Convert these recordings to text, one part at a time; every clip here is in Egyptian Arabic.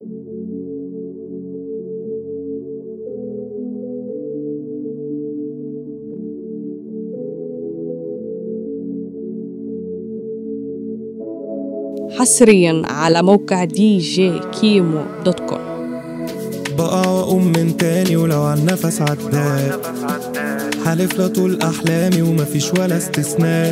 حصريا على موقع دي جي كيمو دوت كوم بقى واقوم من تاني ولو عن نفس عداء حالف لطول احلامي ومفيش ولا استثناء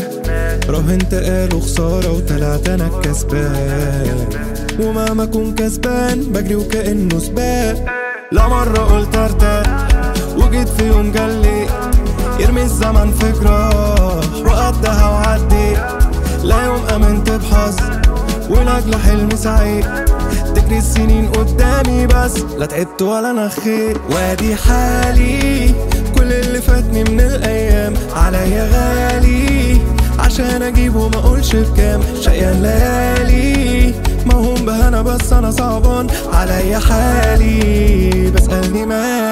راهنت قالوا خسارة وطلعت انا الكسبان ومهما اكون كسبان بجري وكأنه سباق لا مرة قلت ارتاح وجيت في يوم جلي يرمي الزمن في جراح وقدها وعدي لا يوم امنت بحظ ولاجل حلم سعيد تجري السنين قدامي بس لا تعبت ولا نخيت وادي حالي كل اللي فاتني من الايام عليا غالي عشان اجيبه ما اقولش بكام شقيان ليالي ما هم بهنا بس انا صعبان عليا حالي بسألني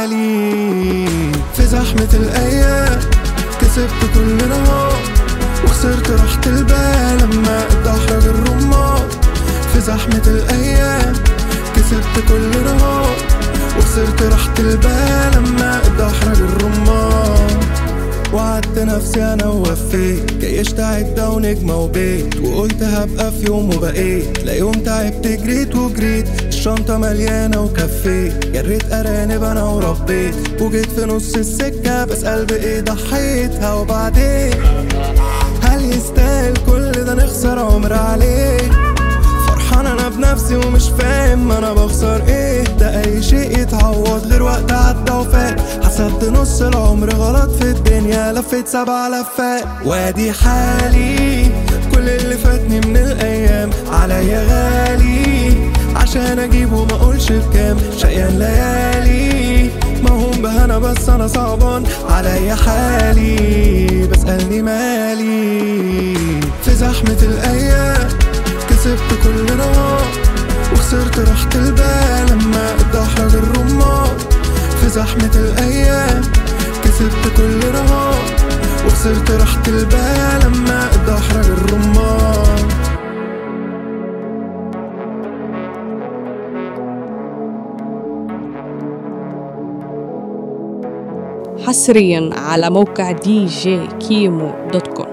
مالي في زحمة الايام كسبت كل نهار وخسرت راحة البال لما اتدحرج الرمان في زحمة الأيام كسبت كل نهار وخسرت راحة البال لما اتدحرج الرمان وعدت نفسي انا ووفيت جيشت عدة ونجمة وبيت وقلت هبقى في يوم وبقيت لا يوم تعبت جريت وجريت الشنطة مليانة وكفيت جريت أرانب أنا وربيت وجيت في نص السكة بسأل بإيه ضحيتها وبعدين هل يستاهل كل ده نخسر عمر عليه فرحان انا بنفسي ومش فاهم انا بخسر ايه ده اي شيء يتعوض غير وقت عدى وفات حسبت نص العمر غلط في الدنيا لفيت سبع لفات وادي حالي كل اللي فاتني من الايام عليا غالي عشان اجيبه ما اقولش بكام شقيان ليالي ما هم بهنا بس انا صعبان عليا حالي بسألني مالي في زحمة الايام كسبت كل نهار وخسرت راحة البال لما اتدحرج الرمان في زحمة الأيام كسبت كل نهار وخسرت راحة البال لما اتدحرج الرمان حصريا على موقع دي جي كيمو دوت كوم